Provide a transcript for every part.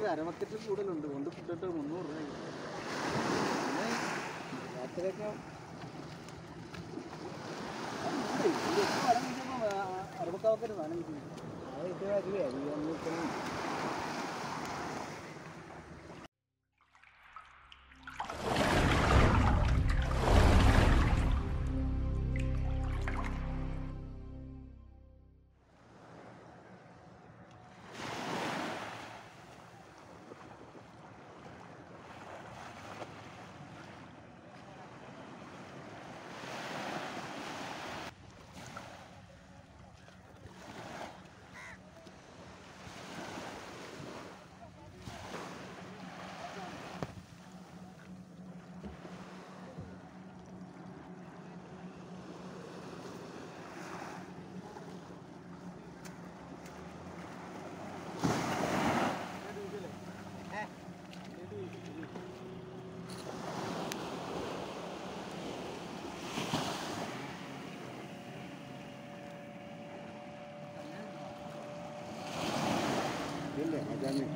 bucket അരബക്കറ്റിൽ കൂടുതലുണ്ട് കൊണ്ട് ഫുഡിട്ട് മുന്നൂറ് രൂപ പിന്നെ രാത്രിയൊക്കെ അറുപക്കാവക്കറ്റ് സാധനം കിട്ടും അത് ഇത് വരികയെ അധികം ഇല്ലേ അതാണ്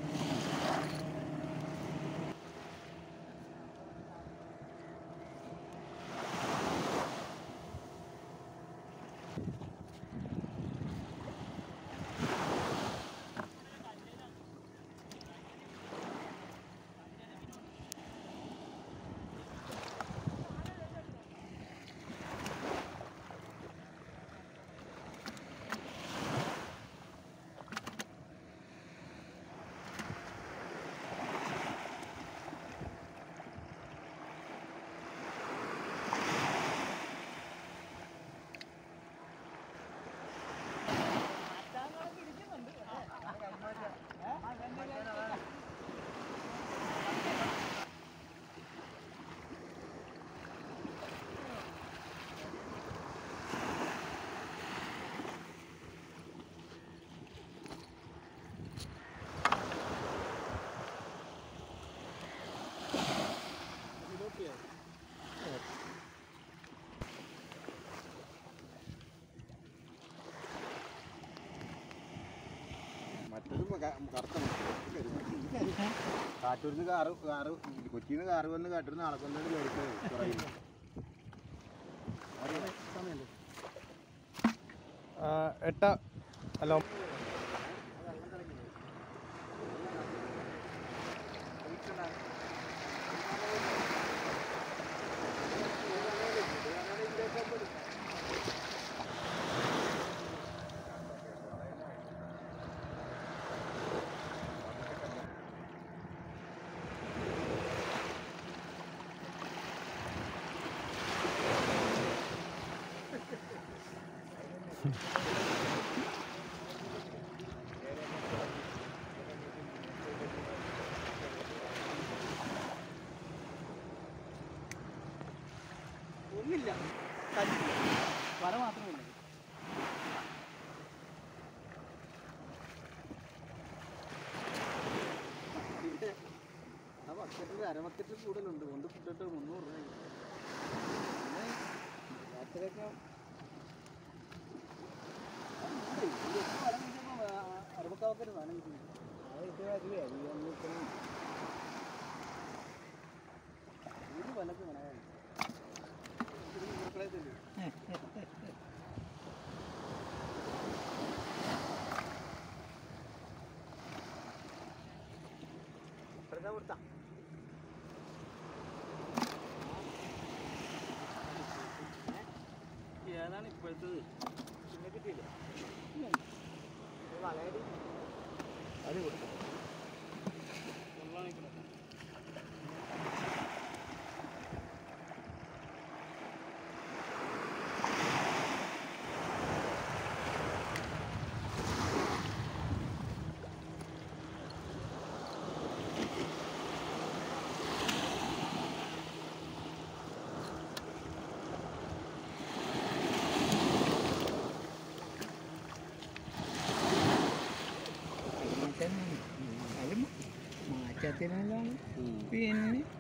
മറ്റൊരു കറുത്ത കാറ്റൂരിന്ന് കാറ് കാറ് കൊച്ചിയിൽ നിന്ന് കാറ് വന്ന് കാറ്റൂരിന്ന് ആളെ കൊണ്ടു കുറയില്ല സമയല്ലേ എട്ട അല്ല ഒന്നില്ല കല്ലില്ല വര മാത്രമേ ഉള്ളൂ ഇവിടെ ആ ബക്കറ്റിൽ അരബക്കറ്റിൽ കൂടുതലുണ്ട് കൊണ്ട് ഫുഡിട്ട് മുന്നൂറ് രൂപ പിന്നെ രാത്രിയൊക്കെ അറുപക്കാവക്കറ്റ് സാധനം കിട്ടും അത് ഇത് വരികയെ അധികം ഇത് വലക്ക് മണവാണ് കൊടുത്ത ഏതാണ് ഇപ്പോഴത്തത് പിന്നെ കിട്ടിയില്ല വളയടി അത് കൊടുത്തു മാറ്റത്തിനെല്ലാം പിന്നെ